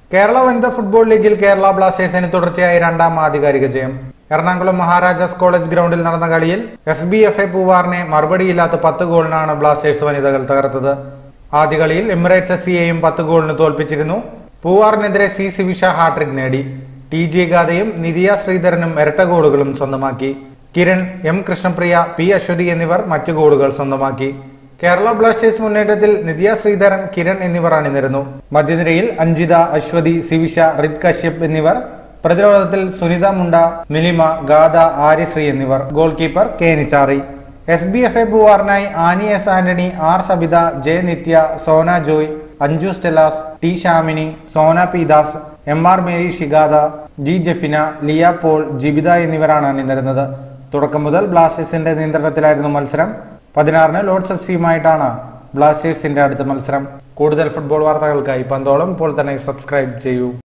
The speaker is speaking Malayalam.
കേരള വനിതാ ഫുട്ബോൾ ലീഗിൽ കേരള ബ്ലാസ്റ്റേഴ്സിന് തുടർച്ചയായി രണ്ടാം ആധികാരിക ജയം എറണാകുളം മഹാരാജാസ് കോളേജ് ഗ്രൗണ്ടിൽ നടന്ന കളിയിൽ എസ് ബി എഫ് എ പൂവാറിനെ മറുപടിയില്ലാത്ത പത്ത് ഗോളിനാണ് ബ്ലാസ്റ്റേഴ്സ് വനിതകൾ തകർത്തത് ആദ്യ കളിയിൽ എമിറേറ്റ്സ് എസ് സിയെയും പത്ത് ഗോളിന് തോൽപ്പിച്ചിരുന്നു പൂവാറിനെതിരെ സി സിവിഷ ഹാട്രിക് നേടി ടി ജി ഗാഥയും നിതിയ ശ്രീധരനും ഇരട്ട ഗോളുകളും സ്വന്തമാക്കി കിരൺ എം കൃഷ്ണപ്രിയ പി അശ്വതി എന്നിവർ മറ്റു ഗോളുകൾ സ്വന്തമാക്കി കേരള ബ്ലാസ്റ്റേഴ്സ് മുന്നേറ്റത്തിൽ നിതിയ ശ്രീധരൻ കിരൺ എന്നിവർ അണിനിരന്നു മധ്യനിരയിൽ അഞ്ജിത അശ്വതി സിവിഷ റിത് കശ്യപ് എന്നിവർ പ്രതിരോധത്തിൽ സുനിത മുണ്ട നിലിമ ഗാഥ ആര്യശ്രീ എന്നിവർ goalkeeper K Nisari S B F A പൂവാറിനായി Annie S Antony R Sabitha J Nithya Sona Joy Anju Stellas T Shamini Sona P Das M R Mary Shigada G Jefina Liya Paul Jibitha എന്നിവരാണ് അണിനിരുന്നത് തുടക്കം മുതൽ ബ്ലാസ്റ്റേഴ്സിന്റെ നിയന്ത്രണത്തിലായിരുന്നു മത്സരം പതിനാറിന് ലോർഡ്സ് എഫ് സിയുമായിട്ടാണ് ബ്ലാസ്റ്റേഴ്സിന്റെ അടുത്ത മത്സരം കൂടുതൽ ഫുട്ബോൾ വാർത്തകൾക്കായി പന്തോളം ഇപ്പോൾ തന്നെ സബ്സ്ക്രൈബ് ചെയ്യൂ